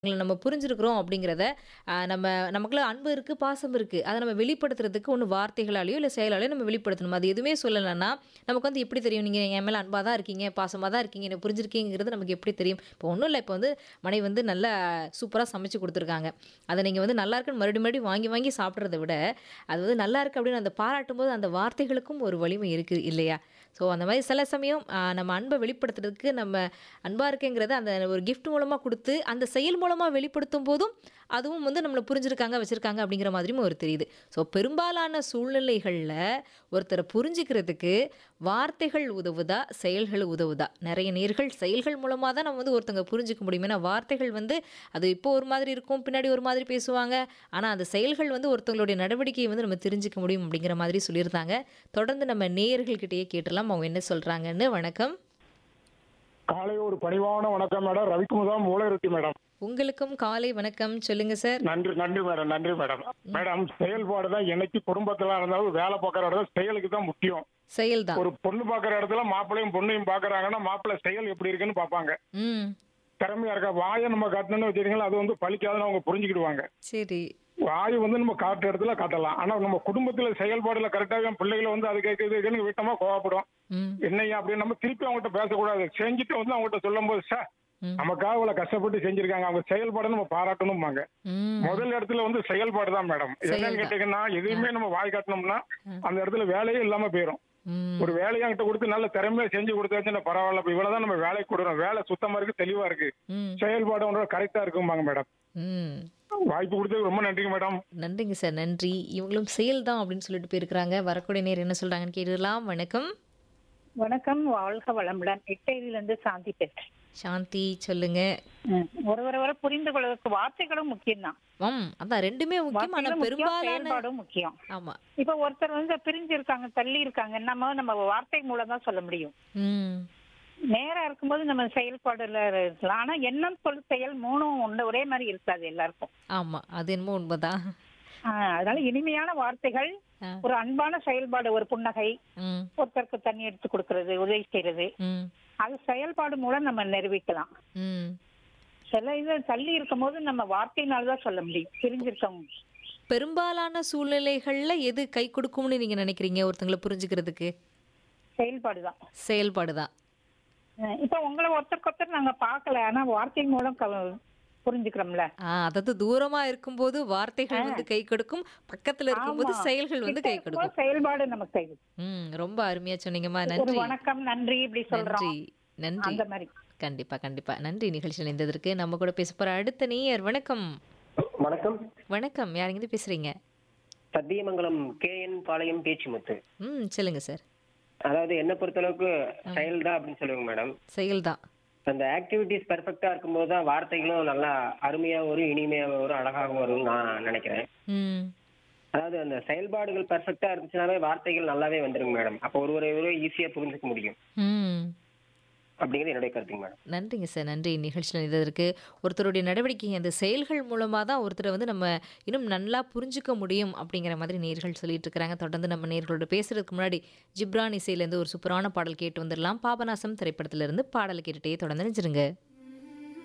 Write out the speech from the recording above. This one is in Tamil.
ங்கள நம்ம புரிஞ்சிருக்கிறோம் அப்படிங்கிறத, அ நம்ம நமக்குள்ள அன்பு இருக்கு, பாசம் இருக்கு. அத நம்ம வெளிப்படுத்துறதுக்கு ஒண்ணு வார்த்தைகளாலயோ, இல்ல செயலாலயோ நம்ம வெளிப்படுத்தணும். அது எதுவுமே சொல்லலன்னா, நமக்கு வந்து எப்படி தெரியும்? நீங்க என் மேல அன்பா தான் இருக்கீங்க, பாசமா தான் இருக்கீங்க, என்ன புரிஞ்சிருக்கீங்கங்கிறது நமக்கு எப்படி தெரியும்? இப்போ ஒண்ணும் இல்ல. இப்போ வந்து மனைவி வந்து நல்லா சூப்பரா சமைச்சு குடுத்துருக்காங்க. அத நீங்க வந்து நல்லா இருக்குன்னு மறுபடியும் மறுபடியும் வாங்கி வாங்கி சாப்பிடுறத விட, அது வந்து நல்லா இருக்கு அப்படின்னு அந்த பாராட்டும்போது அந்த வார்த்தைகளுக்கும் ஒரு வலிமை இருக்கு இல்லையா? ஸோ அந்த மாரி சில சமயம் அ நம்ம அன்ப வெளிப்படுத்துறதுக்கு நம்ம அன்பா இருக்கேங்கிறத அந்த ஒரு கிஃப்ட் மூலமா குடுத்து, அந்த செயல் மூலமா வெளிப்படுத்தும் போதும், அதுவும் வந்து நம்மள புரிஞ்சிருக்காங்க, வச்சிருக்காங்க அப்படிங்கிற மாதிரியும் ஒரு தெரியுது. ஸோ பெரும்பாலான சூழ்நிலைகள்ல ஒருத்தர புரிஞ்சுக்கிறதுக்கு வார்த்தைகள் உதவுதா? செயல்கள் உதவுதா? நெறைய நேர்கள் செயல்கள் மூலமா தான் நம்ம வந்து ஒருத்தவங்க புரிஞ்சுக்க முடியும். ஏன்னா வார்த்தைகள் வந்து அது இப்போ ஒரு மாதிரி இருக்கும், பின்னாடி ஒரு மாதிரி பேசுவாங்க. ஆனா அந்த செயல்கள் வந்து ஒருத்தவங்களுடைய நடவடிக்கையை வந்து நம்ம தெரிஞ்சுக்க முடியும் அப்படிங்கிற மாதிரி சொல்லியிருந்தாங்க. தொடர்ந்து நம்ம நேயர்கள் கிட்டயே கேட்டுறலாம். அவங்க என்ன சொல்றாங்கன்னு. வணக்கம். காலை ஒரு பணிவான வணக்கம் மேடம். ரவிக்குமுதம் மூளைருட்டி மேடம். உங்களுக்கும் காலை வணக்கம். சொல்லுங்க சார். நன்றி நன்றி மேடம் நன்றி மேடம். மேடம் செயல்பாடு தான் என்னைக்கு குடும்பத்துல இருந்தாலும் வேலை பார்க்குற இடத்துல செயலுக்கு தான் முக்கியம். செயல் தான். ஒரு பொண்ணு பார்க்குற இடத்துல மாப்பிள்ளையும் பொண்ணையும் பார்க்குறாங்கன்னா மாப்பிள்ளை செயல் எப்படி இருக்குன்னு பார்ப்பாங்க. ம். திறமையா இருக்கா வாயை நம்ம காட்டணும்னு வச்சுக்கீங்களா அது வந்து பலிக்காதுன்னு அவங்க புரிஞ்சுக்கிடுவாங்க. சரி. வாய் வந்து நம்ம காட்டுற இடத்துல காட்டலாம். ஆனா நம்ம குடும்பத்துல செயல்பாடுல கரெக்டாக என் பிள்ளைகளை வந்து அது கேட்குது இதுன்னு விட்டமா கோவப்படும். ம். என்னையா அப்படின்னு நம்ம திருப்பி அவங்ககிட்ட பேசக்கூடாது. செஞ்சுட்டு வந்து அவங்ககிட்ட சொல்லும்போது சார் ம். நமக்காக இவ்வளவு கஷ்டப்பட்டு செஞ்சிருக்காங்க அவங்க செயல்பாடு நம்ம பாராட்டணும்பாங்க. ம். முதல் இடத்துல வந்து செயல்பாடு தான் மேடம். செயல் என்னன்னு தான். கேட்டீங்கன்னா எதுவுமே நம்ம வாய் காட்டினோம்னா அந்த இடத்துல வேலையே இல்லாம போயிரும். ம். ஒரு வேலையை என்கிட்ட கொடுத்து நல்ல திறமையா செஞ்சு கொடுத்தாச்சுன்னா பரவாயில்ல இப்ப இவ்வளவுதான் நம்ம வேலைக்கு கொடுக்குறோம் வேலை சுத்தமா இருக்கு தெளிவா இருக்கு ம். செயல்பாடு உங்களோட கரெக்டா இருக்கும்பாங்க மேடம். ம். வாய்ப்பு கொடுத்ததுக்கு ரொம்ப நன்றிங்க மேடம். நன்றிங்க சார். நன்றி. இவங்களும் செயல் தான் அப்படின்னு சொல்லிட்டு போயிருக்கிறாங்க. வரக்கூடிய நேயர் என்ன சொல்றாங்கன்னு கேட்டுடலாம். வணக்கம். வணக்கம் வாழ்க வளமுடன் இருந்து சாந்தி பேசுறேன் சாந்தி சொல்லுங்க. ம். ஒருவரை வர புரிந்து கொள்வதற்கு வார்த்தைகளும் முக்கியம் தான் ம். அதான் 2மே முக்கியம். ஆனா பெரும்பாலான செயல்பாடும் முக்கியம் ஆமா. இப்ப ஒருத்தர் வந்து பிரிஞ்சு இருக்காங்க தள்ளி இருக்காங்க நம்ம நம்ம வார்த்தை மூலம் தான் சொல்ல முடியும் ம். நேரா இருக்கும்போது நம்ம செயல்பாடுல இருக்கலாம் ஆனா எண்ணம் சொல் செயல் மூணும் ஒண்ணு ஒரே மாதிரி இருக்காது எல்லாருக்கும் ஆமா. அது என்னமோ உண்மைதான். ஆஹ் அதனால இனிமையான வார்த்தைகள் ஆ. ஒரு அன்பான செயல்பாடு ஒரு புன்னகை ம். ஒருத்தருக்கு தண்ணி எடுத்து கொடுக்கறது உதவி செய்யறது ம். அது செயல்பாடு மூலம் நம்ம நிரூபிக்கலாம் ம். சில இது தள்ளி இருக்கும்போது நம்ம வார்த்தையினால தான் சொல்ல முடியும் பிரிஞ்சிருக்கவங்க பெரும்பாலான சூழ்நிலைகள்ல எது கை கொடுக்கும்னு நீங்க நினைக்கிறீங்க ஒருத்தங்கள புரிஞ்சுக்கிறதுக்கு? செயல்பாடு தான் செயல்பாடு தான். இப்ப உங்களை ஒருத்தருக்கு ஒருத்தர் நாங்க பார்க்கல ஆனா வார்த்தை மூலம் க- புரிஞ்சுக்கிறோம்ல ஆ அதாவது தூரமா இருக்கும்போது வார்த்தைகள் வந்து கை கொடுக்கும். பக்கத்துல இருக்கும்போது ஆமா. செயல்கள் வந்து கிட்ட கை இருக்கும்போது கொடுக்கும். செயல்பாடு நமக்கு கை கொடுக்கும். ம். ரொம்ப அருமையா சொன்னீங்கம்மா. ஒரு நன்றி. வணக்கம் நன்றி இப்படி சொல்றோம் நன்றி. நன்றி. அந்த மாதிரி கண்டிப்பா கண்டிப்பா. நன்றி நிகழ்ச்சியில் இணைந்ததற்கு. நம்ம கூட பேச போற அடுத்த நேயர் வணக்கம். வணக்கம் வணக்கம். யாருங்கிருந்து பேசுறீங்க? சத்தியமங்கலம் கே என் பாளையம் பேச்சுமுத்து ம். சொல்லுங்க சார். அதாவது என்ன பொறுத்தளவுக்கு செயல் தான் அப்படின்னு சொல்லுவாங்க மேடம் செயல் தான். அந்த ஆக்டிவிட்டிஸ் பெர்ஃபெக்டா இருக்கும்போது தான் வார்த்தைகளும் நல்லா அருமையா வரும் இனிமையா வரும் அழகாகவும் வரும்னு நான் நினைக்கிறேன் ம். அதாவது அந்த செயல்பாடுகள் பெர்ஃபெக்டா இருந்துச்சுனாலே வார்த்தைகள் நல்லாவே வந்துருங்க மேடம் அப்போ ஒரு ஒரு ஈஸியா புரிஞ்சுக்க முடியும் ம். அப்படிங்கிறது என்னுடைய கருத்துங்க மேடம் நன்றிங்க சார். நன்றி நிகழ்ச்சியில் இணைந்ததற்கு. ஒருத்தருடைய நடவடிக்கை அந்த செயல்கள் மூலமா தான் ஒருத்தரை வந்து நம்ம இன்னும் நல்லா புரிஞ்சுக்க முடியும் அப்படிங்கிற மாதிரி நேயர்கள் சொல்லிட்டு இருக்கிறாங்க. தொடர்ந்து நம்ம நேயர்களோட பேசுறதுக்கு முன்னாடி ஜிப்ரான் இசையிலேருந்து ஒரு சூப்பரான பாடல் கேட்டு வந்துடலாம். பாபநாசம் திரைப்படத்திலிருந்து பாடலை கேட்டுட்டே தொடர்ந்து நினைச்சிருங்க.